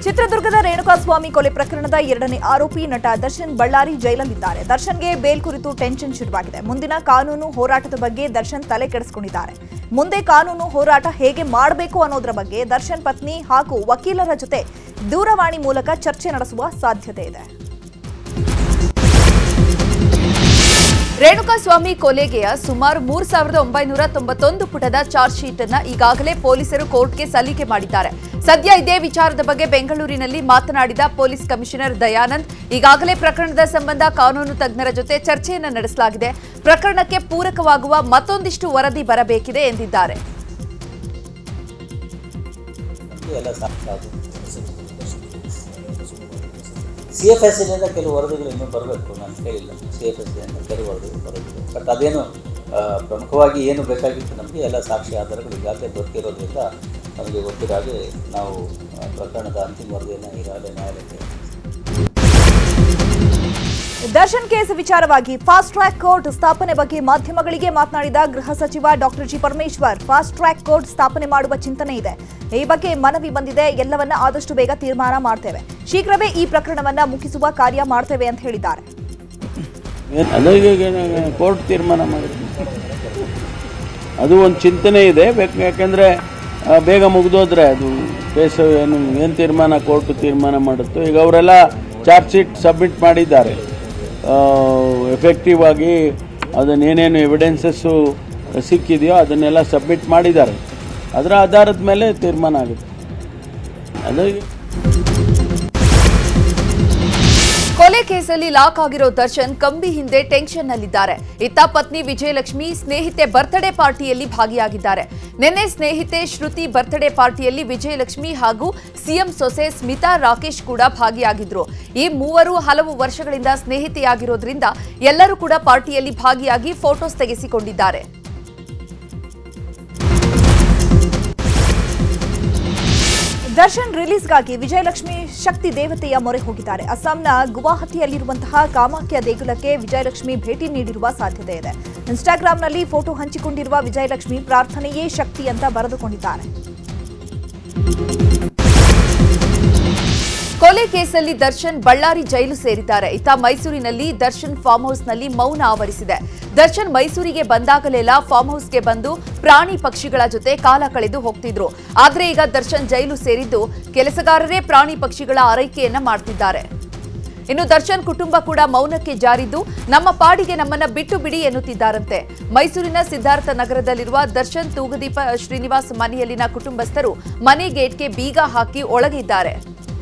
ಚಿತ್ರದುರ್ಗದ ರೇಣುಕಾಸ್ವಾಮಿ ಕೊಲೆ ಪ್ರಕರಣದ ಎರಡನೇ ಆರೋಪಿ ನಟ ದರ್ಶನ್ ಬಳ್ಳಾರಿ ಜೈಲಲ್ಲಿದ್ದಾರೆ ದರ್ಶನ್ಗೆ ಬೇಲ್ ಕುರಿತು ಟೆನ್ಷನ್ ಶುರುವಾಗಿದೆ ಮುಂದಿನ ಕಾನೂನು ಹೋರಾಟದ ಬಗ್ಗೆ ದರ್ಶನ್ ತಲೆ ಕೆಡಿಸಿಕೊಂಡಿದ್ದಾರೆ ಮುಂದೆ ಕಾನೂನು ಹೋರಾಟ ಹೇಗೆ ಮಾಡಬೇಕು ಅನ್ನೋದರ ಬಗ್ಗೆ ದರ್ಶನ್ ಪತ್ನಿ ಹಾಗೂ ವಕೀಲರ ಜೊತೆ ದೂರವಾಣಿ ಮೂಲಕ ಚರ್ಚೆ ನಡೆಸುವ ಸಾಧ್ಯತೆ ಇದೆ ರೇಣುಕಾಸ್ವಾಮಿ ಕೊಲೆಗೆಯ ಸುಮಾರು ಮೂರು ಸಾವಿರದ ಒಂಬೈನೂರ ತೊಂಬತ್ತೊಂದು ಪುಟದ ಚಾರ್ಜ್ ಶೀಟ್ ಅನ್ನ ಈಗಾಗಲೇ ಪೊಲೀಸರು ಕೋರ್ಟ್ಗೆ ಸಲ್ಲಿಕೆ ಮಾಡಿದ್ದಾರೆ ಸದ್ಯ ಇದೇ ವಿಚಾರದ ಬಗ್ಗೆ ಬೆಂಗಳೂರಿನಲ್ಲಿ ಮಾತನಾಡಿದ ಪೊಲೀಸ್ ಕಮಿಷನರ್ ದಯಾನಂದ್ ಈಗಾಗಲೇ ಪ್ರಕರಣದ ಸಂಬಂಧ ಕಾನೂನು ತಜ್ಞರ ಜೊತೆ ಚರ್ಚೆಯನ್ನ ನಡೆಸಲಾಗಿದೆ ಪ್ರಕರಣಕ್ಕೆ ಪೂರಕವಾಗುವ ಮತ್ತೊಂದಿಷ್ಟು ವರದಿ ಬರಬೇಕಿದೆ ಎಂದಿದ್ದಾರೆ ಎಲ್ಲ ಸಾಕು ಸಿ ಎಫ್ ಎಸ್ ಇಂದ ಕೆಲವು ವರದಿಗಳು ಇನ್ನೂ ಬರಬೇಕು ನಾನು ಕೇಳಿಲ್ಲ ಸಿ ಎಫ್ ಎಸ್ ಇಂದ ಕೆಲವು ವರದಿಗಳು ಬರಬೇಕು ಬಟ್ ಅದೇನು ಆ, ಪ್ರಮುಖವಾಗಿ ಏನು ಬೇಕಾಗಿತ್ತು ನಮಗೆ ಎಲ್ಲ ಸಾಕ್ಷಿ ಆಧಾರಗಳು ಈಗಾಗಲೇ ದೊರಕಿರೋದ್ರಿಂದ ನಮಗೆ ಗೊತ್ತಿರೋ ಹಾಗೆ ನಾವು ಆ, ಪ್ರಕರಣದ ಅಂತಿಮ ವರದಿಯನ್ನು ಈಗಾಗಲೇ ನ್ಯಾಯಾಲಯಕ್ಕೆ ದರ್ಶನ್ ಕೇಸ್ ವಿಚಾರವಾಗಿ ಫಾಸ್ಟ್ ಟ್ರ್ಯಾಕ್ ಕೋರ್ಟ್ ಸ್ಥಾಪನೆ ಬಗ್ಗೆ ಮಾಧ್ಯಮಗಳಿಗೆ ಮಾತನಾಡಿದ ಗೃಹ ಸಚಿವ doctor G Parameshwar fast track court ಸ್ಥಾಪನೆ ಮಾಡುವ ಚಿಂತನೆ ಇದೆ ಈ ಬಗ್ಗೆ ಮನವಿ ಬಂದಿದೆ ಎಲ್ಲವನ್ನ ಆದಷ್ಟು ಬೇಗ ತೀರ್ಮಾನ ಮಾಡ್ತೇವೆ ಶೀಘ್ರವೇ ಈ ಪ್ರಕರಣವನ್ನ ಮುಗಿಸುವ ಕಾರ್ಯ ಮಾಡ್ತೇವೆ ಅಂತ ಹೇಳಿದ್ದಾರೆ ಏನ್- ಅದು ಈಗ ಕೋರ್ಟ್ ತೀರ್ಮಾನ ಮಾಡಿದ್ರು ಅದು ಒಂದು ಚಿಂತನೆ ಇದೆ ಬೇಕು ಯಾಕೆಂದರೆ ಬೇಗ ಮುಗಿದೋದ್ರೆ ಅದು ಕೇಸು ಏನು ಏನು ತೀರ್ಮಾನ ಕೋರ್ಟ್ ತೀರ್ಮಾನ ಮಾಡುತ್ತೋ ಈಗ ಅವರೆಲ್ಲ ಚಾರ್ಜ್ ಶೀಟ್ ಸಬ್ಮಿಟ್ ಮಾಡಿದ್ದಾರೆ ಎಫೆಕ್ಟಿವ್ ಆಗಿ ಅದನ್ನೇನೇನು ಎವಿಡೆನ್ಸಸ್ಸು ಸಿಕ್ಕಿದೆಯೋ ಅದನ್ನೆಲ್ಲ ಸಬ್ಮಿಟ್ ಮಾಡಿದ್ದಾರೆ ಅದರ ಆಧಾರದ ಮೇಲೆ ತೀರ್ಮಾನ ಆಗುತ್ತೆ ಅದು ಕೊಲೆ ಕೇಸಲ್ಲಿ ಲಾಕ್ ಆಗಿರೋ ದರ್ಶನ್ ಕಂಬಿ ಹಿಂದೆ ಟೆನ್ಷನ್ ನಲ್ಲಿದ್ದಾರೆ ಇತ್ತ ಪತ್ನಿ ವಿಜಯಲಕ್ಷ್ಮಿ ಸ್ನೇಹಿತೆ ಬರ್ತ್ಡೇ ಪಾರ್ಟಿಯಲ್ಲಿ ಭಾಗಿಯಾಗಿದ್ದಾರೆ ನಿನ್ನೆ ಸ್ನೇಹಿತೆ ಶ್ರುತಿ ಬರ್ತ್ಡೇ ಪಾರ್ಟಿಯಲ್ಲಿ ವಿಜಯಲಕ್ಷ್ಮಿ ಹಾಗೂ ಸಿಎಂ ಸೊಸೆ ಸ್ಮಿತಾ ರಾಕೇಶ್ ಕೂಡ ಭಾಗಿಯಾಗಿದ್ರು ಈ ಮೂವರು ಹಲವು ವರ್ಷಗಳಿಂದ ಸ್ನೇಹಿತೆಯಾಗಿರೋದ್ರಿಂದ ಎಲ್ಲರೂ ಕೂಡ ಪಾರ್ಟಿಯಲ್ಲಿ ಭಾಗಿಯಾಗಿ ಫೋಟೋಸ್ ತೆಗೆಸಿಕೊಂಡಿದ್ದಾರೆ ದರ್ಶನ್ ರಿಲೀಸ್ಗಾಗಿ ವಿಜಯಲಕ್ಷ್ಮಿ ಶಕ್ತಿ ದೇವತೆಯ ಮೊರೆ ಹೋಗಿದ್ದಾರೆ ಅಸ್ಸಾಂನ ಗುವಾಹಟಿಯಲ್ಲಿರುವಂತಹ ಕಾಮಾಖ್ಯ ದೇಗುಲಕ್ಕೆ ವಿಜಯಲಕ್ಷ್ಮಿ ಭೇಟಿ ನೀಡಿರುವ ಸಾಧ್ಯತೆ ಇದೆ ಇನ್ಸ್ಟಾಗ್ರಾಂನಲ್ಲಿ ಫೋಟೋ ಹಂಚಿಕೊಂಡಿರುವ ವಿಜಯಲಕ್ಷ್ಮಿ ಪ್ರಾರ್ಥನೆಯೇ ಶಕ್ತಿ ಅಂತ ಬರೆದುಕೊಂಡಿದ್ದಾರೆ ಕೊಲೆ ಕೇಸಲ್ಲಿ ದರ್ಶನ್ ಬಳ್ಳಾರಿ ಜೈಲು ಸೇರಿದ್ದಾರೆ ಇತ್ತ ಮೈಸೂರಿನಲ್ಲಿ ದರ್ಶನ್ ಫಾರ್ಮ್ ಹೌಸ್ನಲ್ಲಿ ಮೌನ ಆವರಿಸಿದೆ ದರ್ಶನ್ ಮೈಸೂರಿಗೆ ಬಂದಾಗಲೆಲ್ಲ ಫಾರ್ಮ್ ಹೌಸ್ಗೆ ಬಂದು ಪ್ರಾಣಿ ಪಕ್ಷಿಗಳ ಜೊತೆ ಕಾಲ ಕಳೆದು ಹೋಗ್ತಿದ್ರು ಆದ್ರೆ ಈಗ ದರ್ಶನ್ ಜೈಲು ಸೇರಿದ್ದು ಕೆಲಸಗಾರರೇ ಪ್ರಾಣಿ ಪಕ್ಷಿಗಳ ಆರೈಕೆಯನ್ನ ಮಾಡ್ತಿದ್ದಾರೆ ಇನ್ನು ದರ್ಶನ್ ಕುಟುಂಬ ಕೂಡ ಮೌನಕ್ಕೆ ಜಾರಿದ್ದು ನಮ್ಮ ಪಾಡಿಗೆ ನಮ್ಮನ್ನ ಬಿಟ್ಟು ಬಿಡಿ ಎನ್ನುತ್ತಿದ್ದಾರಂತೆ ಮೈಸೂರಿನ ಸಿದ್ಧಾರ್ಥ ನಗರದಲ್ಲಿರುವ ದರ್ಶನ್ ತೂಗುದೀಪ ಶ್ರೀನಿವಾಸ್ ಮನೆಯಲ್ಲಿನ ಕುಟುಂಬಸ್ಥರು ಮನೆ ಗೇಟ್ಗೆ ಬೀಗ ಹಾಕಿ ಒಳಗಿದ್ದಾರೆ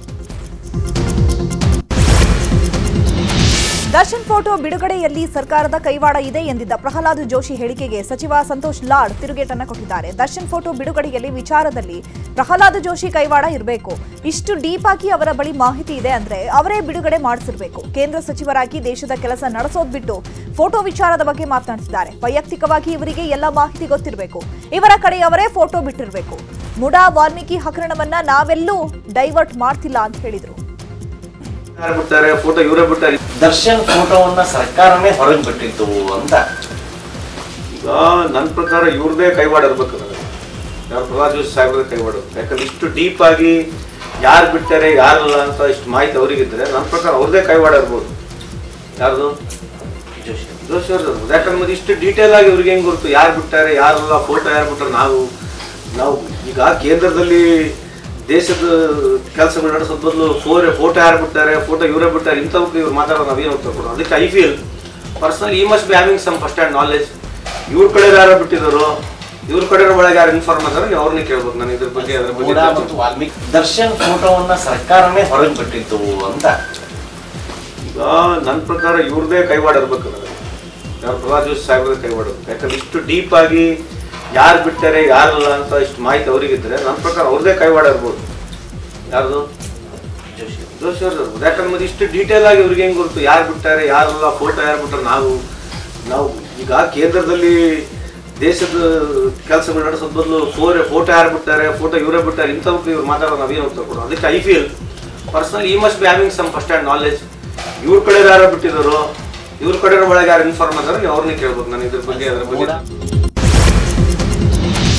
ದರ್ಶನ್ ಫೋಟೋ ಬಿಡುಗಡೆಯಲ್ಲಿ ಸರ್ಕಾರದ ಕೈವಾಡ ಇದೆ ಎಂದಿದ್ದ ಪ್ರಹ್ಲಾದ್ ಜೋಶಿ ಹೇಳಿಕೆಗೆ ಸಚಿವ ಸಂತೋಷ್ ಲಾಡ್ ತಿರುಗೇಟನ್ನ ಕೊಟ್ಟಿದ್ದಾರೆ ದರ್ಶನ್ ಫೋಟೋ ಬಿಡುಗಡೆಯಲ್ಲಿ ವಿಚಾರದಲ್ಲಿ ಪ್ರಹ್ಲಾದ್ ಜೋಶಿ ಕೈವಾಡ ಇರಬೇಕು ಇಷ್ಟು ಡೀಪ್ ಆಗಿ ಅವರ ಬಳಿ ಮಾಹಿತಿ ಇದೆ ಅಂದ್ರೆ ಅವರೇ ಬಿಡುಗಡೆ ಮಾಡಿಸಿರ್ಬೇಕು ಕೇಂದ್ರ ಸಚಿವರಾಗಿ ದೇಶದ ಕೆಲಸ ನಡೆಸೋದ್ ಬಿಟ್ಟು ಫೋಟೋ ವಿಚಾರದ ಬಗ್ಗೆ ಮಾತನಾಡಿಸಿದ್ದಾರೆ ವೈಯಕ್ತಿಕವಾಗಿ ಇವರಿಗೆ ಎಲ್ಲ ಮಾಹಿತಿ ಗೊತ್ತಿರಬೇಕು ಇವರ ಕಡೆಯವರೇ ಫೋಟೋ ಬಿಟ್ಟಿರಬೇಕು ಮುಡಾ ವಾಲ್ಮೀಕಿ ಹಗರಣವನ್ನ ನಾವೆಲ್ಲೂ ಡೈವರ್ಟ್ ಮಾಡ್ತಿಲ್ಲ ಅಂತ ಹೇಳಿದ್ರು ಯಾರು ಬಿಟ್ಟಾರೆ ಫೋಟೋ ಇವರೇ ಬಿಟ್ಟಾರೆ ದರ್ಶನ್ ಫೋಟೋವನ್ನ ಸರ್ಕಾರನೇ ಹೊರಗೆ ಬಿಟ್ಟಿತ್ತು ಅಂತ ಈಗ ನನ್ನ ಪ್ರಕಾರ ಇವ್ರದೇ ಕೈವಾಡ ಇರ್ಬೇಕು ನನಗೆ ಯಾರು ಪ್ರಹ್ಲಾದ್ ಜೋಶಿ ಸಾಹೇಬ್ರದೇ ಕೈವಾಡ ಇರ್ಬೇಕು. ಯಾಕಂದ್ರೆ ಇಷ್ಟು ಡೀಪ್ ಆಗಿ ಯಾರು ಬಿಟ್ಟಾರೆ ಯಾರಲ್ಲ ಅಂತ ಇಷ್ಟು ಮಾಹಿತಿ ಅವರಿಗಿದ್ರೆ ನನ್ನ ಪ್ರಕಾರ ಅವ್ರದೇ ಕೈವಾಡ ಇರ್ಬೋದು ಯಾರ್ದು ಜೋಶಿ ಜೋಶಿ ಅವ್ರದ್ದು ಇರ್ಬೋದು ಯಾಕಂದ್ರೆ ಮತ್ತೆ ಇಷ್ಟು ಡೀಟೇಲ್ ಆಗಿ ಇವ್ರಿಗೆ ಹೆಂಗ್ ಗೊತ್ತು ಯಾರು ಬಿಟ್ಟಾರೆ ಯಾರಲ್ಲ ಫೋಟೋ ಯಾರು ಬಿಟ್ಟಾರೆ ನಾವು ನಾವು ಈಗ ಕೇಂದ್ರದಲ್ಲಿ ದೇಶದ ಕೆಲಸಗಳು ನಡೆಸೋದ್ ಬದಲು ಫೋರ್ ಫೋಟೋ ಯಾರು ಬಿಟ್ಟಾರೆ ಫೋಟೋ ಇವರೇ ಬಿಟ್ಟಾರೆ ಇಂಥವಕ್ಕೆ ಇವ್ರು ಮಾತಾಡೋದು ನಾವೇನು ಉತ್ತರ ಕೊಡೋದು ಅದಕ್ಕೆ I feel personally must be having some first hand knowledge ಇವ್ರ ಕಡೆ ಯಾರೋ ಬಿಟ್ಟಿದ್ರು ಇವ್ರ ಕಡೆ ಒಳಗೆ ಯಾರು ಇನ್ಫಾರ್ಮ್ ಆದ್ರೆ ನೀವು ಅವ್ರನ್ನೇ ಕೇಳ್ಬೇಕು ನಾನು ಇದ್ರ ಬಗ್ಗೆ ಅದ್ರ ಬಗ್ಗೆ ಮೂಡಾ ಮತ್ತು ವಾಲ್ಮೀಕಿ ದರ್ಶನ್ ಫೋಟೋವನ್ನ ಸರ್ಕಾರನೇ ಹೊರಗೆ ಬಿಟ್ಟಿತ್ತು ಅಂತ ಈಗ ನನ್ನ ಪ್ರಕಾರ ಇವ್ರದೇ ಕೈವಾಡ ಇರ್ಬೇಕು ನನಗೆ ಯಾರು ಪ್ರಹ್ಲಾದ್ ಜೋಶಿ ಸಾಹೇಬ್ರದೇ ಕೈವಾಡ ಇರ್ಬೇಕು. ಯಾಕಂದ್ರೆ ಇಷ್ಟು ಡೀಪ್ ಆಗಿ ಯಾರು ಬಿಟ್ಟಾರೆ ಯಾರಲ್ಲ ಅಂತ ಇಷ್ಟು ಮಾಹಿತಿ ಅವರಿಗಿದ್ರೆ ನನ್ನ ಪ್ರಕಾರ ಅವ್ರದೇ ಕೈವಾಡ ಇರ್ಬೋದು ಯಾರ್ದು ಜೋಶಿ ಜೋಶಿ ಅವ್ರದ್ದು ಇರ್ಬೋದು ಯಾಕಂದ್ರೆ ಮತ್ತೆ ಇಷ್ಟು ಡೀಟೇಲ್ ಆಗಿ ಇವ್ರಿಗೆ ಹೆಂಗ್ ಗೊತ್ತು ಯಾರು ಬಿಟ್ಟಾರೆ ಯಾರಲ್ಲ ಫೋಟೋ ಯಾರು ಬಿಟ್ಟಾರೆ ನಾವು ನಾವು ಈಗ ಕೇಂದ್ರದಲ್ಲಿ ದೇಶದ ಕೆಲಸಗಳು ನಡೆಸೋದ್ ಬದಲು ಫೋರ್ ಫೋಟೋ ಯಾರು ಬಿಟ್ಟಾರೆ ಫೋಟೋ ಇವರೇ ಬಿಟ್ಟಾರೆ ಇಂಥವಕ್ಕೆ ಇವ್ರು ಮಾತಾಡೋದು ನಾವೇನು ಉತ್ತರ ಕೊಡೋದು ಅದಕ್ಕೆ I feel personally must be having some first hand knowledge ಇವ್ರ ಕಡೆ ಯಾರೋ ಬಿಟ್ಟಿದ್ರು ಇವ್ರ ಕಡೆ ಒಳಗೆ ಯಾರು ಇನ್ಫಾರ್ಮ್ ಆದ್ರೆ ನೀವು ಅವ್ರನ್ನೇ ಕೇಳ್ಬೇಕು ನಾನು ಇದ್ರ ಬಗ್ಗೆ ಅದ್ರ ಬಗ್ಗೆ ಮೂಡಾ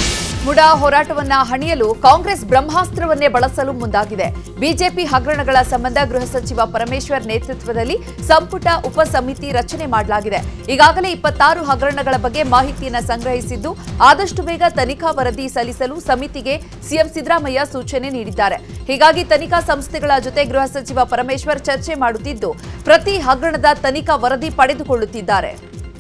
ಮುಡಾ ಹೋರಾಟವನ್ನ ಹಣಿಯಲು ಕಾಂಗ್ರೆಸ್ ಬ್ರಹ್ಮಾಸ್ತ್ರವನ್ನೇ ಬಳಸಲು ಮುಂದಾಗಿದೆ ಬಿಜೆಪಿ ಹಗರಣಗಳ ಸಂಬಂಧ ಗೃಹ ಸಚಿವ ಪರಮೇಶ್ವರ್ ನೇತೃತ್ವದಲ್ಲಿ ಸಂಪುಟ ಉಪಸಮಿತಿ ರಚನೆ ಮಾಡಲಾಗಿದೆ ಈಗಾಗಲೇ ಇಪ್ಪತ್ತಾರು ಹಗರಣಗಳ ಬಗ್ಗೆ ಮಾಹಿತಿಯನ್ನ ಸಂಗ್ರಹಿಸಿದ್ದು ಆದಷ್ಟು ಬೇಗ ತನಿಖಾ ವರದಿ ಸಲ್ಲಿಸಲು ಸಮಿತಿಗೆ ಸಿಎಂ ಸಿದ್ದರಾಮಯ್ಯ ಸೂಚನೆ ನೀಡಿದ್ದಾರೆ ಹೀಗಾಗಿ ತನಿಖಾ ಸಂಸ್ಥೆಗಳ ಜೊತೆ ಗೃಹ ಸಚಿವ ಪರಮೇಶ್ವರ್ ಚರ್ಚೆ ಮಾಡುತ್ತಿದ್ದು ಪ್ರತಿ ಹಗರಣದ ತನಿಖಾ ವರದಿ ಪಡೆದುಕೊಳ್ಳುತ್ತಿದ್ದಾರೆ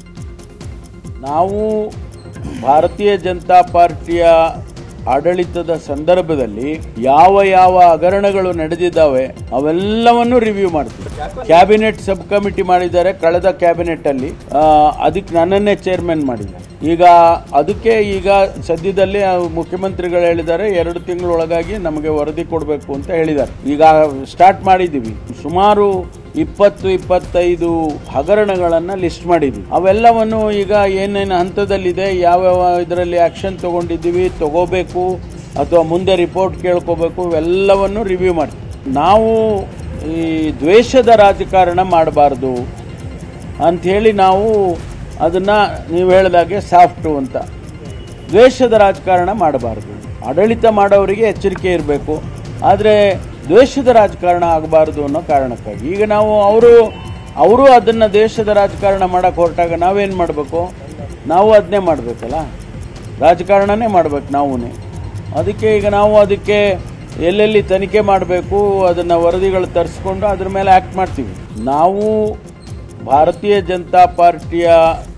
ನಾವು ಭಾರತೀಯ ಜನತಾ ಪಾರ್ಟಿಯ ಆಡಳಿತದ ಸಂದರ್ಭದಲ್ಲಿ ಯಾವ ಯಾವ ಹಗರಣಗಳು ನಡೆದಿದ್ದಾವೆ ಅವೆಲ್ಲವನ್ನು ರಿವ್ಯೂ ಮಾಡ್ತೀವಿ ಕ್ಯಾಬಿನೆಟ್ ಸಬ್ ಕಮಿಟಿ ಮಾಡಿದ್ದಾರೆ ಕಳೆದ ಕ್ಯಾಬಿನೆಟ್ ಅಲ್ಲಿ ಆ, ಅದಕ್ಕೆ ನನ್ನನ್ನೇ ಚೇರ್ಮನ್ ಮಾಡಿದ್ದಾರೆ ಈಗ ಅದಕ್ಕೆ ಈಗ ಸದ್ಯದಲ್ಲಿ ಆ ಮುಖ್ಯಮಂತ್ರಿಗಳು ಹೇಳಿದ್ದಾರೆ ಎರಡು ತಿಂಗಳೊಳಗಾಗಿ ನಮಗೆ ವರದಿ ಕೊಡಬೇಕು ಅಂತ ಹೇಳಿದ್ದಾರೆ ಈಗ ಸ್ಟಾರ್ಟ್ ಮಾಡಿದ್ದೀವಿ ಸುಮಾರು ಇಪ್ಪತ್ತು ಇಪ್ಪತ್ತೈದು ಹಗರಣಗಳನ್ನು ಲಿಸ್ಟ್ ಮಾಡಿದ್ವಿ ಅವೆಲ್ಲವನ್ನು ಈಗ ಏನೇನು ಹಂತದಲ್ಲಿದೆ ಯಾವ್ಯಾವ ಇದರಲ್ಲಿ ಆ್ಯಕ್ಷನ್ ತಗೊಂಡಿದ್ದೀವಿ ತಗೋಬೇಕು ಅಥವಾ ಮುಂದೆ ರಿಪೋರ್ಟ್ ಕೇಳ್ಕೋಬೇಕು ಇವೆಲ್ಲವನ್ನು ರಿವ್ಯೂ ಮಾಡ್ತೀವಿ ನಾವು ಈ ದ್ವೇಷದ ರಾಜಕಾರಣ ಮಾಡಬಾರ್ದು ಅಂಥೇಳಿ ನಾವು ಅದನ್ನು ನೀವು ಹೇಳಿದಾಗೆ ಸಾಫ್ಟು ಅಂತ ದ್ವೇಷದ ರಾಜಕಾರಣ ಮಾಡಬಾರ್ದು ಆಡಳಿತ ಮಾಡೋರಿಗೆ ಎಚ್ಚರಿಕೆ ಇರಬೇಕು ಆದರೆ ದ್ವೇಷದ ರಾಜಕಾರಣ ಆಗಬಾರ್ದು ಅನ್ನೋ ಕಾರಣಕ್ಕಾಗಿ ಈಗ ನಾವು ಅವರು ಅವರು ಅದನ್ನು ದೇಶದ ರಾಜಕಾರಣ ಮಾಡೋಕ್ಕೆ ಹೊರಟಾಗ ನಾವೇನು ಮಾಡಬೇಕು ನಾವು ಅದನ್ನೇ ಮಾಡಬೇಕಲ್ಲ ರಾಜಕಾರಣನೇ ಮಾಡ್ಬೇಕು ನಾವೂ ಅದಕ್ಕೆ ಈಗ ನಾವು ಅದಕ್ಕೆ ಎಲ್ಲೆಲ್ಲಿ ತನಿಖೆ ಮಾಡಬೇಕು ಅದನ್ನು ವರದಿಗಳು ತರಿಸ್ಕೊಂಡು ಅದ್ರ ಮೇಲೆ ಆ್ಯಕ್ಟ್ ಮಾಡ್ತೀವಿ ನಾವು ಭಾರತೀಯ ಜನತಾ ಪಾರ್ಟಿಯ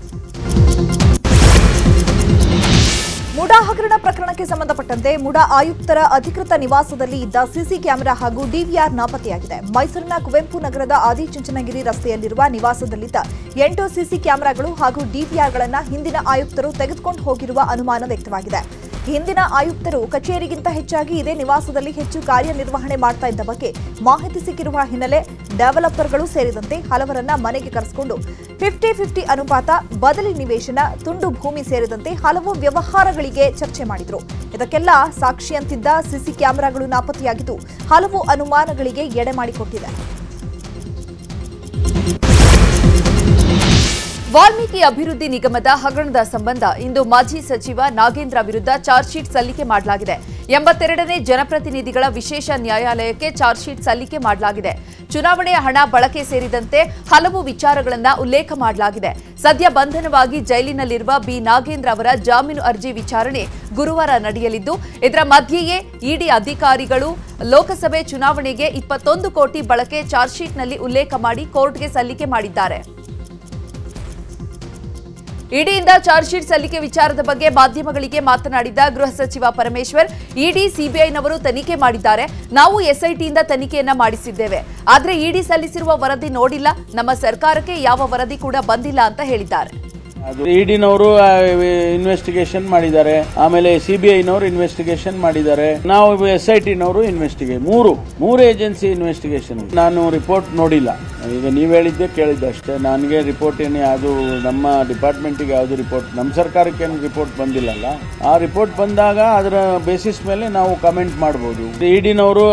ಮುಡಾ ಹಗರಣ ಪ್ರಕರಣಕ್ಕೆ ಸಂಬಂಧಪಟ್ಟಂತೆ ಮುಡಾ ಆಯುಕ್ತರ ಅಧಿಕೃತ ನಿವಾಸದಲ್ಲಿ ಇದ್ದ ಸಿಸಿ ಕ್ಯಾಮೆರಾ ಹಾಗೂ ಡಿವಿಆರ್ ನಾಪತ್ತೆಯಾಗಿದೆ ಮೈಸೂರಿನ ಕುವೆಂಪು ನಗರದ ಆದಿಚುಂಚನಗಿರಿ ರಸ್ತೆಯಲ್ಲಿರುವ ನಿವಾಸದಲ್ಲಿದ್ದ ಎಂಟು ಸಿಸಿ ಕ್ಯಾಮೆರಾಗಳು ಹಾಗೂ ಡಿವಿಆರ್ಗಳನ್ನು ಹಿಂದಿನ ಆಯುಕ್ತರು ತೆಗೆದುಕೊಂಡು ಹೋಗಿರುವ ಅನುಮಾನ ವ್ಯಕ್ತವಾಗಿದೆ ಹಿಂದಿನ ಆಯುಕ್ತರು ಕಚೇರಿಗಿಂತ ಹೆಚ್ಚಾಗಿ ಇದೇ ನಿವಾಸದಲ್ಲಿ ಹೆಚ್ಚು ಕಾರ್ಯನಿರ್ವಹಣೆ ಮಾಡ್ತಾ ಇದ್ದ ಬಗ್ಗೆ ಮಾಹಿತಿ ಸಿಕ್ಕಿರುವ ಹಿನ್ನೆಲೆ ಡೆವಲಪರ್ಗಳು ಸೇರಿದಂತೆ ಹಲವರನ್ನ ಮನೆಗೆ ಕರೆಸಿಕೊಂಡು ಫಿಫ್ಟಿ ಫಿಫ್ಟಿ ಅನುಪಾತ ಬದಲಿ ನಿವೇಶನ ತುಂಡು ಭೂಮಿ ಸೇರಿದಂತೆ ಹಲವು ವ್ಯವಹಾರಗಳಿಗೆ ಚರ್ಚೆ ಮಾಡಿದ್ರು ಇದಕ್ಕೆಲ್ಲ ಸಾಕ್ಷಿಯಂತಿದ್ದ ಸಿಸಿ ಕ್ಯಾಮೆರಾಗಳು ನಾಪತ್ತೆಯಾಗಿದ್ದು ಹಲವು ಅನುಮಾನಗಳಿಗೆ ಎಡೆ ಮಾಡಿಕೊಟ್ಟಿದೆ ವಾಲ್ಮೀಕಿ ಅಭಿವೃದ್ಧಿ ನಿಗಮದ ಹಗರಣದ ಸಂಬಂಧ ಇಂದು ಮಾಜಿ ಸಚಿವ ನಾಗೇಂದ್ರ ವಿರುದ್ಧ ಚಾರ್ಜ್ ಶೀಟ್ ಸಲ್ಲಿಕೆ ಮಾಡಲಾಗಿದೆ ಎಂಬತ್ತೆರಡನೇ ಜನಪ್ರತಿನಿಧಿಗಳ ವಿಶೇಷ ನ್ಯಾಯಾಲಯಕ್ಕೆ ಚಾರ್ಜ್ ಶೀಟ್ ಸಲ್ಲಿಕೆ ಮಾಡಲಾಗಿದೆ ಚುನಾವಣೆಯ ಹಣ ಬಳಕೆ ಸೇರಿದಂತೆ ಹಲವು ವಿಚಾರಗಳನ್ನ ಉಲ್ಲೇಖ ಮಾಡಲಾಗಿದೆ ಸದ್ಯ ಬಂಧನವಾಗಿ ಜೈಲಿನಲ್ಲಿರುವ ಬಿ ನಾಗೇಂದ್ರ ಅವರ ಜಾಮೀನು ಅರ್ಜಿ ವಿಚಾರಣೆ ಗುರುವಾರ ನಡೆಯಲಿದ್ದು ಇದರ ಮಧ್ಯೆಯೇ ಇಡಿ ಅಧಿಕಾರಿಗಳು ಲೋಕಸಭೆ ಚುನಾವಣೆಗೆ ಇಪ್ಪತ್ತೊಂದು ಕೋಟಿ ಬಳಕೆ ಚಾರ್ಜ್ ಶೀಟ್ನಲ್ಲಿ ಉಲ್ಲೇಖ ಮಾಡಿ ಕೋರ್ಟ್ಗೆ ಸಲ್ಲಿಕೆ ಮಾಡಿದ್ದಾರೆ ಇಡಿಯಿಂದ ಚಾರ್ಜ್ ಶೀಟ್ ಸಲ್ಲಿಕೆ ವಿಚಾರದ ಬಗ್ಗೆ ಮಾಧ್ಯಮಗಳಿಗೆ ಮಾತನಾಡಿದ ಗೃಹ ಸಚಿವ ಪರಮೇಶ್ವರ್ ಇಡಿ ಸಿಬಿಐನವರು ತನಿಖೆ ಮಾಡಿದ್ದಾರೆ ನಾವು ಎಸ್ಐಟಿಯಿಂದ ತನಿಖೆಯನ್ನ ಮಾಡಿಸಿದ್ದೇವೆ ಆದ್ರೆ ಇಡಿ ಸಲ್ಲಿಸಿರುವ ವರದಿ ನೋಡಿಲ್ಲ ನಮ್ಮ ಸರ್ಕಾರಕ್ಕೆ ಯಾವ ವರದಿ ಕೂಡ ಬಂದಿಲ್ಲ ಅಂತ ಹೇಳಿದ್ದಾರೆ ಅದು ಇಡಿನವರು ಇನ್ವೆಸ್ಟಿಗೇಷನ್ ಮಾಡಿದ್ದಾರೆ ಆಮೇಲೆ ಸಿ ಬಿ ಐನವರು ಇನ್ವೆಸ್ಟಿಗೇಷನ್ ಮಾಡಿದ್ದಾರೆ ನಾವು ಎಸ್ ಐ ಟಿನವರು ಇನ್ವೆಸ್ಟಿಗೇ ಮೂರು ಮೂರು ಏಜೆನ್ಸಿ ಇನ್ವೆಸ್ಟಿಗೇಷನ್ ನಾನು ರಿಪೋರ್ಟ್ ನೋಡಿಲ್ಲ ಈಗ ನೀವು ಹೇಳಿದ್ದೆ ಕೇಳಿದ್ದೆ ಅಷ್ಟೇ ನನಗೆ ರಿಪೋರ್ಟ್ ಏನು ಯಾವುದು ನಮ್ಮ ಡಿಪಾರ್ಟ್ಮೆಂಟಿಗೆ ಯಾವುದು ರಿಪೋರ್ಟ್ ನಮ್ಮ ಸರ್ಕಾರಕ್ಕೆ ಏನು ರಿಪೋರ್ಟ್ ಬಂದಿಲ್ಲಲ್ಲ ಆ ರಿಪೋರ್ಟ್ ಬಂದಾಗ ಅದರ ಬೇಸಿಸ್ ಮೇಲೆ ನಾವು ಕಮೆಂಟ್ ಮಾಡ್ಬೋದು ಇಡಿನವರು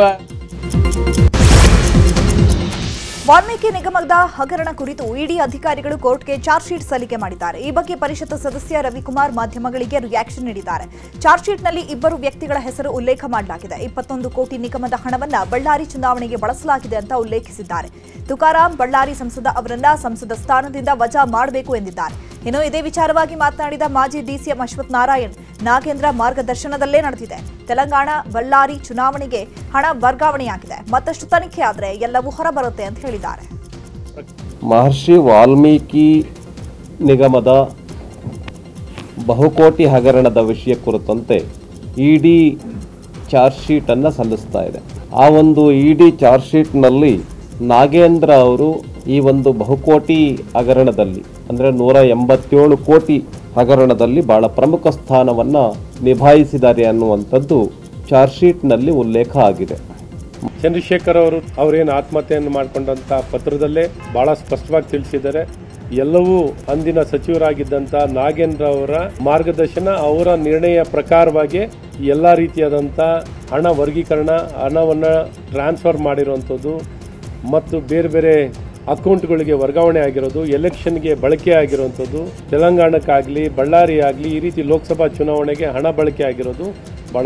ವಾಲ್ಮೀಕಿ ನಿಗಮದ ಹಗರಣ ಕುರಿತು ಇಡಿ ಅಧಿಕಾರಿಗಳು ಕೋರ್ಟ್ಗೆ ಚಾರ್ಜ್ ಶೀಟ್ ಸಲ್ಲಿಕೆ ಮಾಡಿದ್ದಾರೆ ಈ ಬಗ್ಗೆ ಪರಿಷತ್ ಸದಸ್ಯ ರವಿಕುಮಾರ್ ಮಾಧ್ಯಮಗಳಿಗೆ ರಿಯಾಕ್ಷನ್ ನೀಡಿದ್ದಾರೆ ಚಾರ್ಜ್ ಶೀಟ್ನಲ್ಲಿ ಇಬ್ಬರು ವ್ಯಕ್ತಿಗಳ ಹೆಸರು ಉಲ್ಲೇಖ ಮಾಡಲಾಗಿದೆ ಇಪ್ಪತ್ತೊಂದು ಕೋಟಿ ನಿಗಮದ ಹಣವನ್ನ ಬಳ್ಳಾರಿ ಚುನಾವಣೆಗೆ ಬಳಸಲಾಗಿದೆ ಅಂತ ಉಲ್ಲೇಖಿಸಿದ್ದಾರೆ ತುಕಾರಾಂ ಬಳ್ಳಾರಿ ಸಂಸದ ಅವರನ್ನ ಸಂಸದ ಸ್ಥಾನದಿಂದ ವಜಾ ಮಾಡಬೇಕು ಎಂದಿದ್ದಾರೆ ಇನ್ನು ಇದೇ ವಿಚಾರವಾಗಿ ಮಾತನಾಡಿದ ಮಾಜಿ ಡಿಸಿಎಂ ಅಶ್ವಥ್ ನಾರಾಯಣ್ ನಾಗೇಂದ್ರ ಮಾರ್ಗದರ್ಶನದಲ್ಲೇ ನಡೆದಿದೆ ತೆಲಂಗಾಣ ಬಳ್ಳಾರಿ ಚುನಾವಣೆಗೆ ಹಣ ವರ್ಗಾವಣೆಯಾಗಿದೆ ಮತ್ತಷ್ಟು ತನಿಖೆ ಆದರೆ ಎಲ್ಲವೂ ಹೊರಬರುತ್ತೆ ಅಂತ ಹೇಳಿದ್ದಾರೆ ಮಹರ್ಷಿ ವಾಲ್ಮೀಕಿ ನಿಗಮದ ಬಹುಕೋಟಿ ಹಗರಣದ ವಿಷಯ ಕುರಿತಂತೆ ಇಡಿ ಚಾರ್ಜ್ ಶೀಟನ್ನು ಸಲ್ಲಿಸ್ತಾ ಇದೆ ಆ ಒಂದು ಇಡಿ ಚಾರ್ಜ್ ಶೀಟ್ನಲ್ಲಿ ನಾಗೇಂದ್ರ ಅವರು ಈ ಒಂದು ಬಹುಕೋಟಿ ಹಗರಣದಲ್ಲಿ ಅಂದರೆ ನೂರ ಎಂಬತ್ತೇಳು ಕೋಟಿ ಹಗರಣದಲ್ಲಿ ಬಹಳ ಪ್ರಮುಖ ಸ್ಥಾನವನ್ನು ನಿಭಾಯಿಸಿದ್ದಾರೆ ಅನ್ನುವಂಥದ್ದು ಚಾರ್ಜ್ ಶೀಟ್ನಲ್ಲಿ ಉಲ್ಲೇಖ ಆಗಿದೆ ಚಂದ್ರಶೇಖರ್ ಅವರು ಅವರೇನು ಆತ್ಮಹತ್ಯೆಯನ್ನು ಮಾಡಿಕೊಂಡಂಥ ಪತ್ರದಲ್ಲೇ ಬಹಳ ಸ್ಪಷ್ಟವಾಗಿ ತಿಳಿಸಿದ್ದಾರೆ ಎಲ್ಲವೂ ಅಂದಿನ ಸಚಿವರಾಗಿದ್ದಂಥ ನಾಗೇಂದ್ರ ಅವರ ಮಾರ್ಗದರ್ಶನ ಅವರ ನಿರ್ಣಯ ಪ್ರಕಾರವಾಗಿ ಎಲ್ಲ ರೀತಿಯಾದಂಥ ಹಣ ವರ್ಗೀಕರಣ ಹಣವನ್ನು ಟ್ರಾನ್ಸ್ಫರ್ ಮಾಡಿರುವಂಥದ್ದು ಮತ್ತು ಬೇರೆ ಬೇರೆ ಅಕೌಂಟ್ಗಳಿಗೆ ವರ್ಗಾವಣೆ ಆಗಿರೋದು ಎಲೆಕ್ಷನ್ಗೆ ಬಳಕೆ ಆಗಿರುವಂಥದ್ದು ತೆಲಂಗಾಣಕ್ಕಾಗಲಿ ಬಳ್ಳಾರಿ ಆಗಲಿ ಈ ರೀತಿ ಲೋಕಸಭಾ ಚುನಾವಣೆಗೆ ಹಣ ಬಳಕೆ ಆಗಿರೋದು ಭಾಳ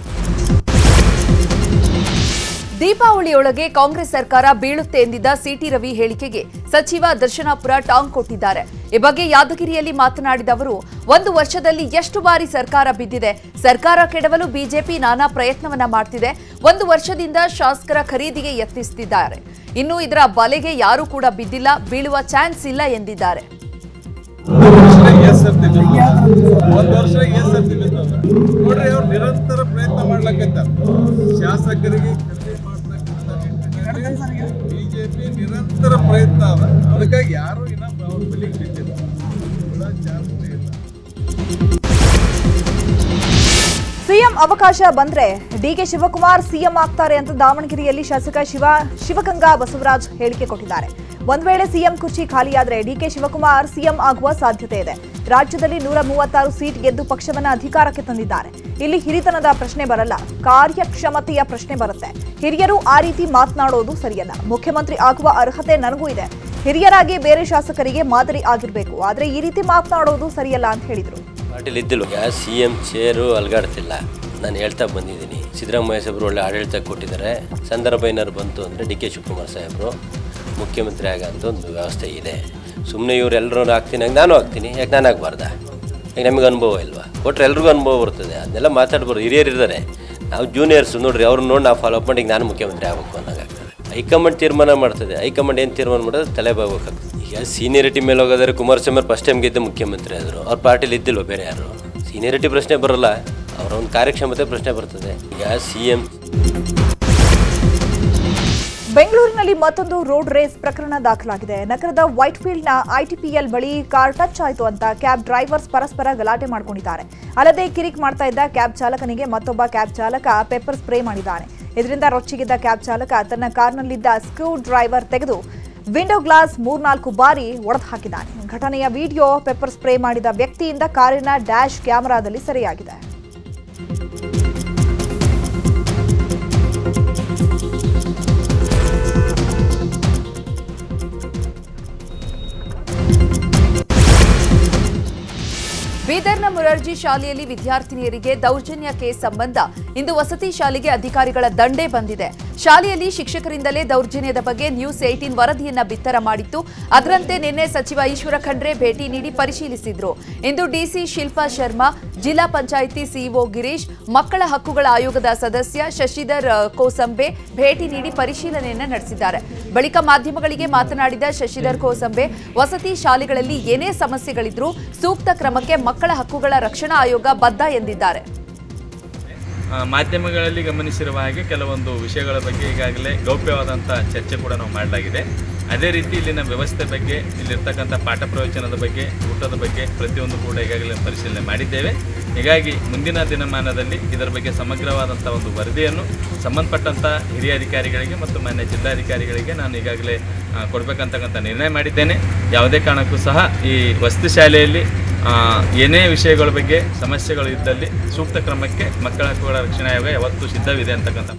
ದೀಪಾವಳಿಯೊಳಗೆ ಕಾಂಗ್ರೆಸ್ ಸರ್ಕಾರ ಬೀಳುತ್ತೆ ಎಂದಿದ್ದ ಸಿಟಿ ರವಿ ಹೇಳಿಕೆಗೆ ಸಚಿವ ದರ್ಶನಾಪುರ ಟಾಂಗ್ ಕೊಟ್ಟಿದ್ದಾರೆ ಈ ಬಗ್ಗೆ ಯಾದಗಿರಿಯಲ್ಲಿ ಮಾತನಾಡಿದ ಅವರು ಒಂದು ವರ್ಷದಲ್ಲಿ ಎಷ್ಟು ಬಾರಿ ಸರ್ಕಾರ ಬಿದ್ದಿದೆ ಸರ್ಕಾರ ಕೆಡವಲು ಬಿಜೆಪಿ ನಾನಾ ಪ್ರಯತ್ನವನ್ನ ಮಾಡ್ತಿದೆ ಒಂದು ವರ್ಷದಿಂದ ಶಾಸಕರ ಖರೀದಿಗೆ ಯತ್ನಿಸುತ್ತಿದ್ದಾರೆ ಇನ್ನು ಇದರ ಬಲೆಗೆ ಯಾರೂ ಕೂಡ ಬಿದ್ದಿಲ್ಲ ಬೀಳುವ ಚಾನ್ಸ್ ಇಲ್ಲ ಎಂದಿದ್ದಾರೆ ಒಂದು ವರ್ಷ ಎಸ್ ಸರ್ತಿ ಬಿದ್ದದ ನೋಡ್ರಿ ಅವ್ರು ನಿರಂತರ ಪ್ರಯತ್ನ ಮಾಡ್ಲಕತ್ತಾರ ಶಾಸಕರಿಗೆ ಬಿಜೆಪಿ ನಿರಂತರ ಪ್ರಯತ್ನ ಅದ ಅದಕ್ಕಾಗಿ ಯಾರು ಇನ್ನ ಅವ್ರ ಬಲಿಗೆ ಬಿದ್ದಿಲ್ಲ ಬಿಡೋ ಚಾನ್ಸ್ ಇಲ್ಲ ಸಿಎಂ ಅವಕಾಶ ಬಂದ್ರೆ ಡಿಕೆ ಶಿವಕುಮಾರ್ ಸಿಎಂ ಆಗ್ತಾರೆ ಅಂತ ದಾವಣಗೆರೆಯಲ್ಲಿ ಶಾಸಕ ಶಿವ ಶಿವಗಂಗಾ ಬಸವರಾಜ್ ಹೇಳಿಕೆ ಕೊಟ್ಟಿದ್ದಾರೆ ಒಂದ್ ವೇಳೆ ಸಿಎಂ ಕುರ್ಚಿ ಖಾಲಿಯಾದ್ರೆ ಡಿಕೆ ಶಿವಕುಮಾರ್ ಸಿಎಂ ಆಗುವ ಸಾಧ್ಯತೆ ಇದೆ ರಾಜ್ಯದಲ್ಲಿ ನೂರ ಮೂವತ್ತಾರು ಸೀಟ್ ಗೆದ್ದು ಪಕ್ಷವನ್ನ ಅಧಿಕಾರಕ್ಕೆ ತಂದಿದ್ದಾರೆ ಇಲ್ಲಿ ಹಿರಿತನದ ಪ್ರಶ್ನೆ ಬರಲ್ಲ ಕಾರ್ಯಕ್ಷಮತೆಯ ಪ್ರಶ್ನೆ ಬರುತ್ತೆ ಹಿರಿಯರು ಆ ರೀತಿ ಮಾತನಾಡೋದು ಸರಿಯಲ್ಲ ಮುಖ್ಯಮಂತ್ರಿ ಆಗುವ ಅರ್ಹತೆ ನನಗೂ ಇದೆ ಹಿರಿಯರಾಗಿ ಬೇರೆ ಶಾಸಕರಿಗೆ ಮಾದರಿ ಆಗಿರ್ಬೇಕು ಆದ್ರೆ ಈ ರೀತಿ ಮಾತನಾಡೋದು ಸರಿಯಲ್ಲ ಅಂತ ಹೇಳಿದ್ರು ಪಾಟೀಲ್ ಇದ್ದಿಲ್ಲ ಸಿ ಎಂ ಚೇರು ಅಲ್ಗಾಡ್ತಿಲ್ಲ ನಾನು ಹೇಳ್ತಾ ಬಂದಿದ್ದೀನಿ ಸಿದ್ದರಾಮಯ್ಯ ಸಾಹೇಬರು ಒಳ್ಳೆ ಆಡಳಿತ ಕೊಟ್ಟಿದ್ದಾರೆ ಸಂದರ್ಭ ಏನಾದ್ರು ಬಂತು ಅಂದರೆ ಡಿ ಕೆ ಶಿವಕುಮಾರ್ ಸಾಹೇಬರು ಮುಖ್ಯಮಂತ್ರಿ ಆಗಂತ ಒಂದು ವ್ಯವಸ್ಥೆ ಇದೆ ಸುಮ್ಮನೆ ಇವ್ರು ಎಲ್ಲರೂ ಆಗ್ತೀನಿ ಹಂಗೆ ನಾನು ಆಗ್ತೀನಿ ಯಾಕೆ ನಾನು ಆಗಬಾರ್ದ ಈಗ ನಮಗೆ ಅನುಭವ ಇಲ್ವಾ ಕೊಟ್ಟರೆ ಎಲ್ರಿಗೂ ಅನುಭವ ಬರ್ತದೆ ಅದನ್ನೆಲ್ಲ ಮಾತಾಡ್ಬಾರ್ದು ಹಿರಿಯರು ಇದ್ದಾರೆ ನಾವು ಜೂನಿಯರ್ಸ್ ನೋಡ್ರಿ ಅವ್ರನ್ನ ನೋಡಿ ನಾವು ಫಾಲೋ ಅಪ್ ಮಾಡಿ ಈಗ ನಾನು ಮುಖ್ಯಮಂತ್ರಿ ಆಗಬೇಕು ಅನ್ನೋಂಗಾಗ್ತದೆ ಹೈಕಮಾಂಡ್ ತೀರ್ಮಾನ ಮಾಡ್ತದೆ ಹೈಕಮಾಂಡ್ ಏನು ತೀರ್ಮಾನ ಮಾಡೋದು ತಲೆ ಬಾಗಬೇಕಾಗ್ತದೆ ಈಗ ಸೀನಿಯರಿಟಿ ಮೇಲೆ ಹೋಗೋದಾದ್ರೆ ಕುಮಾರಸ್ವಾಮಿ ಅವ್ರು ಫಸ್ಟ್ ಟೈಮ್ ಗೆದ್ದ ಮುಖ್ಯಮಂತ್ರಿ ಆದರು ಅವ್ರ ಪಾರ್ಟಿಲಿ ಇದ್ದಿಲ್ವ ಬೇರೆ ಯಾರು ಸೀನಿಯರಿಟಿ ಪ್ರಶ್ನೆ ಬರೋಲ್ಲ ಅವರ ಒಂದು ಕಾರ್ಯಕ್ಷಮತೆ ಪ್ರಶ್ನೆ ಬರ್ತದೆ ಈಗ ಸಿ ಎಂ ಬೆಂಗಳೂರಿನಲ್ಲಿ ಮತ್ತೊಂದು ರೋಡ್ ರೇಸ್ ಪ್ರಕರಣ ದಾಖಲಾಗಿದೆ ನಗರದ ವೈಟ್ ಫೀಲ್ಡ್ನ ಐಟಿಪಿಎಲ್ ಬಳಿ ಕಾರ್ ಟಚ್ ಆಯಿತು ಅಂತ ಕ್ಯಾಬ್ ಡ್ರೈವರ್ಸ್ ಪರಸ್ಪರ ಗಲಾಟೆ ಮಾಡಿಕೊಂಡಿದ್ದಾರೆ ಅಲ್ಲದೆ ಕಿರಿಕ್ ಮಾಡ್ತಾ ಇದ್ದ ಕ್ಯಾಬ್ ಚಾಲಕನಿಗೆ ಮತ್ತೊಬ್ಬ ಕ್ಯಾಬ್ ಚಾಲಕ ಪೆಪ್ಪರ್ ಸ್ಪ್ರೇ ಮಾಡಿದ್ದಾನೆ ಇದರಿಂದ ರೊಚ್ಚಿಗಿದ್ದ ಕ್ಯಾಬ್ ಚಾಲಕ ತನ್ನ ಕಾರ್ನಲ್ಲಿದ್ದ ಸ್ಕ್ರೂ ಡ್ರೈವರ್ ತೆಗೆದು ವಿಂಡೋ ಗ್ಲಾಸ್ ಮೂರ್ನಾಲ್ಕು ಬಾರಿ ಒಡೆದು ಹಾಕಿದ್ದಾನೆ ಘಟನೆಯ ವಿಡಿಯೋ ಪೆಪ್ಪರ್ ಸ್ಪ್ರೇ ಮಾಡಿದ ವ್ಯಕ್ತಿಯಿಂದ ಕಾರಿನ ಡ್ಯಾಶ್ ಕ್ಯಾಮೆರಾದಲ್ಲಿ ಸೆರೆಯಾಗಿದೆ ಬೀದರ್ನ ಮುರಾರ್ಜಿ ಶಾಲೆಯಲ್ಲಿ ವಿದ್ಯಾರ್ಥಿನಿಯರಿಗೆ ದೌರ್ಜನ್ಯ ಕೇಸ್ ಸಂಬಂಧ ಇಂದು ವಸತಿ ಶಾಲೆಗೆ ಅಧಿಕಾರಿಗಳ ದಂಡೇ ಬಂದಿದೆ ಶಾಲೆಯಲ್ಲಿ ಶಿಕ್ಷಕರಿಂದಲೇ ದೌರ್ಜನ್ಯದ ಬಗ್ಗೆ ನ್ಯೂಸ್ ಏಟೀನ್ ವರದಿಯನ್ನ ಬಿತ್ತರ ಮಾಡಿತ್ತು ಅದರಂತೆ ನಿನ್ನೆ ಸಚಿವ ಈಶ್ವರ ಖಂಡ್ರೆ ಭೇಟಿ ನೀಡಿ ಪರಿಶೀಲಿಸಿದ್ರು ಇಂದು ಡಿಸಿ ಶಿಲ್ಪಾ ಶರ್ಮಾ ಜಿಲ್ಲಾ ಪಂಚಾಯಿತಿ ಸಿಇಒ ಗಿರೀಶ್ ಮಕ್ಕಳ ಹಕ್ಕುಗಳ ಆಯೋಗದ ಸದಸ್ಯ ಶಶಿಧರ್ ಅ, ಕೋಸಂಬೆ ಭೇಟಿ ನೀಡಿ ಪರಿಶೀಲನೆಯನ್ನ ನಡೆಸಿದ್ದಾರೆ ಬಳಿಕ ಮಾಧ್ಯಮಗಳಿಗೆ ಮಾತನಾಡಿದ ಶಶಿಧರ್ ಕೋಸಂಬೆ ವಸತಿ ಶಾಲೆಗಳಲ್ಲಿ ಏನೇ ಸಮಸ್ಯೆಗಳಿದ್ರೂ ಸೂಕ್ತ ಕ್ರಮಕ್ಕೆ ಮಕ್ಕಳ ಹಕ್ಕುಗಳ ರಕ್ಷಣಾ ಆಯೋಗ ಬದ್ಧ ಎಂದಿದ್ದಾರೆ ಆ, ಮಾಧ್ಯಮಗಳಲ್ಲಿ ಗಮನಿಸಿರುವ ಹಾಗೆ ಕೆಲವೊಂದು ವಿಷಯಗಳ ಬಗ್ಗೆ ಈಗಾಗಲೇ ಗೌಪ್ಯವಾದಂಥ ಚರ್ಚೆ ಕೂಡ ನಾವು ಮಾಡಲಾಗಿದೆ ಅದೇ ರೀತಿ ಇಲ್ಲಿನ ವ್ಯವಸ್ಥೆ ಬಗ್ಗೆ ಇಲ್ಲಿರ್ತಕ್ಕಂಥ ಪಾಠ ಪ್ರವಚನದ ಬಗ್ಗೆ ಊಟದ ಬಗ್ಗೆ ಪ್ರತಿಯೊಂದು ಕೂಡ ಈಗಾಗಲೇ ಪರಿಶೀಲನೆ ಮಾಡಿದ್ದೇವೆ ಹೀಗಾಗಿ ಮುಂದಿನ ದಿನಮಾನದಲ್ಲಿ ಇದರ ಬಗ್ಗೆ ಸಮಗ್ರವಾದಂಥ ಒಂದು ವರದಿಯನ್ನು ಸಂಬಂಧಪಟ್ಟಂಥ ಹಿರಿಯ ಅಧಿಕಾರಿಗಳಿಗೆ ಮತ್ತು ಮಾನ್ಯ ಜಿಲ್ಲಾಧಿಕಾರಿಗಳಿಗೆ ನಾನು ಈಗಾಗಲೇ ಆ, ಕೊಡ್ಬೇಕಂತಕ್ಕಂಥ ನಿರ್ಣಯ ಮಾಡಿದ್ದೇನೆ ಯಾವುದೇ ಕಾರಣಕ್ಕೂ ಸಹ ಈ ವಸತಿ ಶಾಲೆಯಲ್ಲಿ ಆ, ಏನೇ ವಿಷಯಗಳ ಬಗ್ಗೆ ಸಮಸ್ಯೆಗಳು ಇದ್ದಲ್ಲಿ ಸೂಕ್ತ ಕ್ರಮಕ್ಕೆ ಮಕ್ಕಳ ಹಕ್ಕುಗಳ ರಕ್ಷಣಾ ಆಯೋಗ ಯಾವತ್ತೂ ಸಿದ್ಧವಿದೆ ಅಂತಕ್ಕಂಥ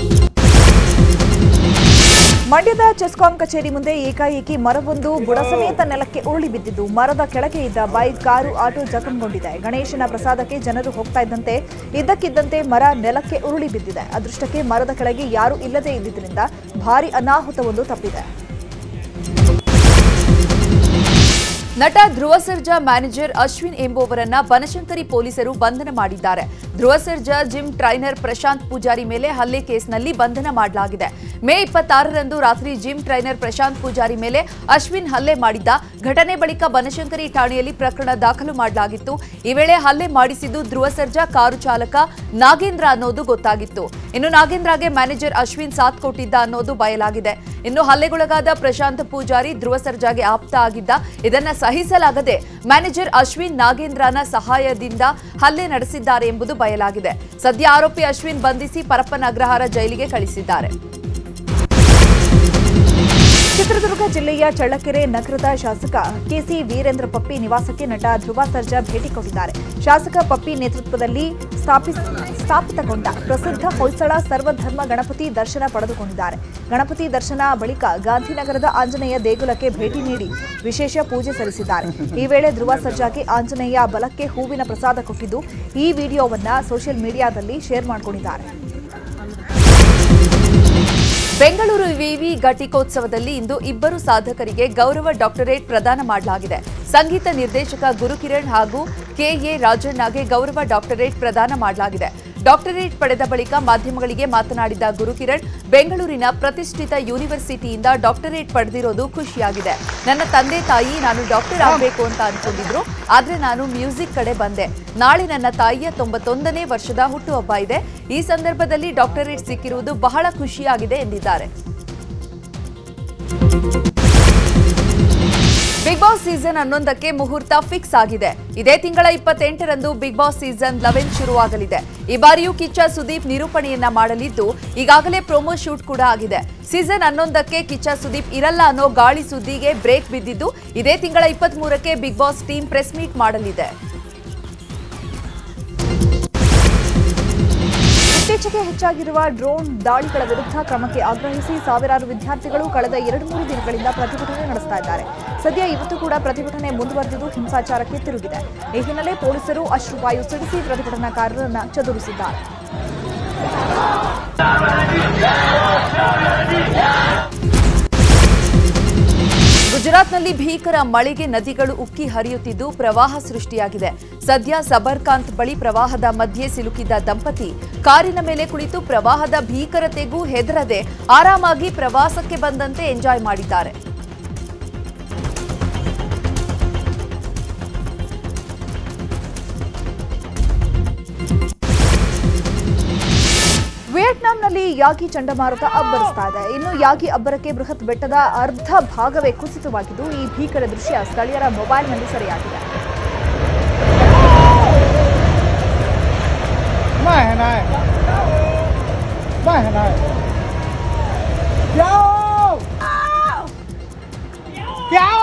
ಮಂಡ್ಯದ ಚೆಸ್ಕಾಂ ಕಚೇರಿ ಮುಂದೆ ಏಕಾಏಕಿ ಮರವೊಂದು ಬುಡ ಸಮೇತ ನೆಲಕ್ಕೆ ಉರುಳಿ ಬಿದ್ದಿದ್ದು ಮರದ ಕೆಳಗೆ ಇದ್ದ ಬೈಕ್ ಕಾರು ಆಟೋ ಜಖಂಗೊಂಡಿದೆ ಗಣೇಶನ ಪ್ರಸಾದಕ್ಕೆ ಜನರು ಹೋಗ್ತಾ ಇದ್ದಂತೆ ಇದ್ದಕ್ಕಿದ್ದಂತೆ ಮರ ನೆಲಕ್ಕೆ ಉರುಳಿ ಬಿದ್ದಿದೆ ಅದೃಷ್ಟಕ್ಕೆ ಮರದ ಕೆಳಗೆ ಯಾರೂ ಇಲ್ಲದೇ ಇದ್ದಿದ್ದರಿಂದ ಭಾರಿ ಅನಾಹುತವೊಂದು ತಪ್ಪಿದೆ ನಟ ಧ್ರುವ ಸರ್ಜಾ ಮ್ಯಾನೇಜರ್ ಅಶ್ವಿನ್ ಎಂಬುವರನ್ನ ಬನಶಂಕರಿ ಪೊಲೀಸರು ಬಂಧನ ಮಾಡಿದ್ದಾರೆ ಧ್ರುವ ಸರ್ಜಾ ಜಿಮ್ ಟ್ರೈನರ್ ಪ್ರಶಾಂತ್ ಪೂಜಾರಿ ಮೇಲೆ ಹಲ್ಲೆ ಕೇಸ್ನಲ್ಲಿ ಬಂಧನ ಮಾಡಲಾಗಿದೆ ಮೇ ಇಪ್ಪತ್ತಾರರಂದು ರಾತ್ರಿ ಜಿಮ್ ಟ್ರೈನರ್ ಪ್ರಶಾಂತ್ ಪೂಜಾರಿ ಮೇಲೆ ಅಶ್ವಿನ್ ಹಲ್ಲೆ ಮಾಡಿದ್ದ ಘಟನೆ ಬಳಿಕ ಬನಶಂಕರಿ ಠಾಣೆಯಲ್ಲಿ ಪ್ರಕರಣ ದಾಖಲು ಮಾಡಲಾಗಿತ್ತು ಈ ವೇಳೆ ಹಲ್ಲೆ ಮಾಡಿಸಿದ್ದು ಧ್ರುವ ಸರ್ಜಾ ಕಾರು ಚಾಲಕ ನಾಗೇಂದ್ರ ಅನ್ನೋದು ಗೊತ್ತಾಗಿತ್ತು ಇನ್ನು ನಾಗೇಂದ್ರಗೆ ಮ್ಯಾನೇಜರ್ ಅಶ್ವಿನ್ ಸಾಥ್ ಕೊಟ್ಟಿದ್ದ ಅನ್ನೋದು ಬಯಲಾಗಿದೆ ಇನ್ನು ಹಲ್ಲೆಗೊಳಗಾದ ಪ್ರಶಾಂತ್ ಪೂಜಾರಿ ಧ್ರುವ ಸರ್ಜಾಗೆ ಆಪ್ತ ಆಗಿದ್ದ ಇದನ್ನ ಸಹಿಸಲಾಗದೆ ಮ್ಯಾನೇಜರ್ ಅಶ್ವಿನ್ ನಾಗೇಂದ್ರನ ಸಹಾಯದಿಂದ ಹಲ್ಲೆ ನಡೆಸಿದ್ದಾರೆ ಎಂಬುದು ಬಯಲಾಗಿದೆ ಸದ್ಯ ಆರೋಪಿ ಅಶ್ವಿನ್ ಬಂಧಿಸಿ ಪರಪ್ಪನ ಅಗ್ರಹಾರ ಜೈಲಿಗೆ ಕಳಿಸಿದ್ದಾರೆ ಚಿತ್ರದುರ್ಗ ಜಿಲ್ಲೆಯ ಚಳ್ಳಕೆರೆ ನಗರದ ಶಾಸಕ ಕೆಸಿ ವೀರೇಂದ್ರ ಪಪ್ಪಿ ನಿವಾಸಕ್ಕೆ ನಟ ಧ್ರುವ ಸರ್ಜಾ ಭೇಟಿ ಕೊಟ್ಟಿದ್ದಾರೆ ಶಾಸಕ ಪಪ್ಪಿ ನೇತೃತ್ವದಲ್ಲಿ ಸ್ಥಾಪಿಸ್ ಸ್ಥಾಪಿತಗೊಂಡ ಪ್ರಸಿದ್ಧ ಹೊಯ್ಸಳ ಸರ್ವಧರ್ಮ ಗಣಪತಿ ದರ್ಶನ ಪಡೆದುಕೊಂಡಿದ್ದಾರೆ ಗಣಪತಿ ದರ್ಶನ ಬಳಿಕ ಗಾಂಧಿನಗರದ ಆಂಜನೇಯ ದೇಗುಲಕ್ಕೆ ಭೇಟಿ ನೀಡಿ ವಿಶೇಷ ಪೂಜೆ ಸಲ್ಲಿಸಿದ್ದಾರೆ ಈ ವೇಳೆ ಧ್ರುವ ಸರ್ಜಾಗೆ ಆಂಜನೇಯ ಬಲಕ್ಕೆ ಹೂವಿನ ಪ್ರಸಾದ ಕೊಟ್ಟಿದ್ದು ಈ ವಿಡಿಯೋವನ್ನ ಸೋಷಿಯಲ್ ಮೀಡಿಯಾದಲ್ಲಿ ಶೇರ್ ಮಾಡಿಕೊಂಡಿದ್ದಾರೆ ಬೆಂಗಳೂರು ವಿವಿ ಘಟಿಕೋತ್ಸವದಲ್ಲಿ ಇಂದು ಇಬ್ಬರು ಸಾಧಕರಿಗೆ ಗೌರವ ಡಾಕ್ಟರೇಟ್ ಪ್ರದಾನ ಮಾಡಲಾಗಿದೆ ಸಂಗೀತ ನಿರ್ದೇಶಕ ಗುರುಕಿರಣ್ ಹಾಗೂ ಕೆಎ ರಾಜಣ್ಣಗೆ ಗೌರವ ಡಾಕ್ಟರೇಟ್ ಪ್ರದಾನ ಮಾಡಲಾಗಿದೆ ಡಾಕ್ಟರೇಟ್ ಪಡೆದ ಬಳಿಕ ಮಾಧ್ಯಮಗಳಿಗೆ ಮಾತನಾಡಿದ ಗುರುಕಿರಣ್ ಬೆಂಗಳೂರಿನ ಪ್ರತಿಷ್ಠಿತ ಯೂನಿವರ್ಸಿಟಿಯಿಂದ ಡಾಕ್ಟರೇಟ್ ಪಡೆದಿರೋದು ಖುಷಿಯಾಗಿದೆ ನನ್ನ ತಂದೆ ತಾಯಿ ನಾನು ಡಾಕ್ಟರ್ ಆಗಬೇಕು ಅಂತ ಅನ್ಕೊಂಡಿದ್ರು ಆದ್ರೆ ನಾನು ಮ್ಯೂಸಿಕ್ ಕಡೆ ಬಂದೆ ನಾಳೆ ನನ್ನ ತಾಯಿಯ ತೊಂಬತ್ತೊಂದನೇ ವರ್ಷದ ಹುಟ್ಟುಹಬ್ಬ ಇದೆ ಈ ಸಂದರ್ಭದಲ್ಲಿ ಡಾಕ್ಟರೇಟ್ ಸಿಕ್ಕಿರುವುದು ಬಹಳ ಖುಷಿಯಾಗಿದೆ ಎಂದಿದ್ದಾರೆ ಬಿಗ್ ಬಾಸ್ ಸೀಸನ್ ಹನ್ನೊಂದಕ್ಕೆ ಮುಹೂರ್ತ ಫಿಕ್ಸ್ ಆಗಿದೆ ಇದೇ ತಿಂಗಳ ಇಪ್ಪತ್ತೆಂಟರಂದು ಬಿಗ್ ಬಾಸ್ ಸೀಸನ್ ಲೆವೆನ್ ಶುರುವಾಗಲಿದೆ ಈ ಬಾರಿಯೂ ಕಿಚ್ಚ ಸುದೀಪ್ ನಿರೂಪಣೆಯನ್ನ ಮಾಡಲಿದ್ದು ಈಗಾಗಲೇ ಪ್ರೊಮೋ ಶೂಟ್ ಕೂಡ ಆಗಿದೆ ಸೀಸನ್ ಹನ್ನೊಂದಕ್ಕೆ ಕಿಚ್ಚ ಸುದೀಪ್ ಇರಲ್ಲ ಅನ್ನೋ ಗಾಳಿ ಸುದ್ದಿಗೆ ಬ್ರೇಕ್ ಬಿದ್ದಿದ್ದು ಇದೇ ತಿಂಗಳ ಇಪ್ಪತ್ತ್ ಮೂರಕ್ಕೆ big boss team press meet ಮಾಡಲಿದೆ ಇತ್ತೀಚೆಗೆ ಹೆಚ್ಚಾಗಿರುವ ಡ್ರೋನ್ ದಾಳಿಗಳ ವಿರುದ್ಧ ಕ್ರಮಕ್ಕೆ ಆಗ್ರಹಿಸಿ ಸಾವಿರಾರು ವಿದ್ಯಾರ್ಥಿಗಳು ಕಳೆದ ಎರಡು ಮೂರು ದಿನಗಳಿಂದ ಪ್ರತಿಭಟನೆ ನಡೆಸ್ತಾ ಇದ್ದಾರೆ ಸದ್ಯ ಇವತ್ತು ಕೂಡ ಪ್ರತಿಭಟನೆ ಮುಂದುವರೆದಿದ್ದು ಹಿಂಸಾಚಾರಕ್ಕೆ ತಿರುಗಿದೆ ಈ ಹಿನ್ನೆಲೆ ಪೊಲೀಸರು ಅಶ್ರುವಾಯು ಸಿಡಿಸಿ ಪ್ರತಿಭಟನಾಕಾರರನ್ನ ಚದುರಿಸಿದ್ದಾರೆ ಗುಜರಾತ್ನಲ್ಲಿ ಭೀಕರ ಮಳೆಗೆ ನದಿಗಳು ಉಕ್ಕಿ ಹರಿಯುತ್ತಿದ್ದು ಪ್ರವಾಹ ಸೃಷ್ಟಿಯಾಗಿದೆ ಸದ್ಯ ಸಬರ್ಕಾಂತ್ ಬಳಿ ಪ್ರವಾಹದ ಮಧ್ಯೆ ಸಿಲುಕಿದ್ದ ದಂಪತಿ ಕಾರಿನ ಮೇಲೆ ಕುಳಿತು ಪ್ರವಾಹದ ಭೀಕರತೆಗೂ ಹೆದರದೆ ಆರಾಮಾಗಿ ಪ್ರವಾಸಕ್ಕೆ ಬಂದಂತೆ ಎಂಜಾಯ್ ಮಾಡಿದ್ದಾರೆ ವಿಯೆಟ್ನಾಂನಲ್ಲಿ ಯಾಗಿ ಚಂಡಮಾರುತ ಅಬ್ಬರಿಸ್ತಾ ಇದೆ ಇನ್ನು ಯಾಗಿ ಅಬ್ಬರಕ್ಕೆ ಬೃಹತ್ ಬೆಟ್ಟದ ಅರ್ಧ ಭಾಗವೇ ಕುಸಿತವಾಗಿದ್ದು ಈ ಭೀಕರ ದೃಶ್ಯ ಸ್ಥಳೀಯರ ಮೊಬೈಲ್ನಲ್ಲಿ ಸೆರೆಯಾಗಿದೆ क्या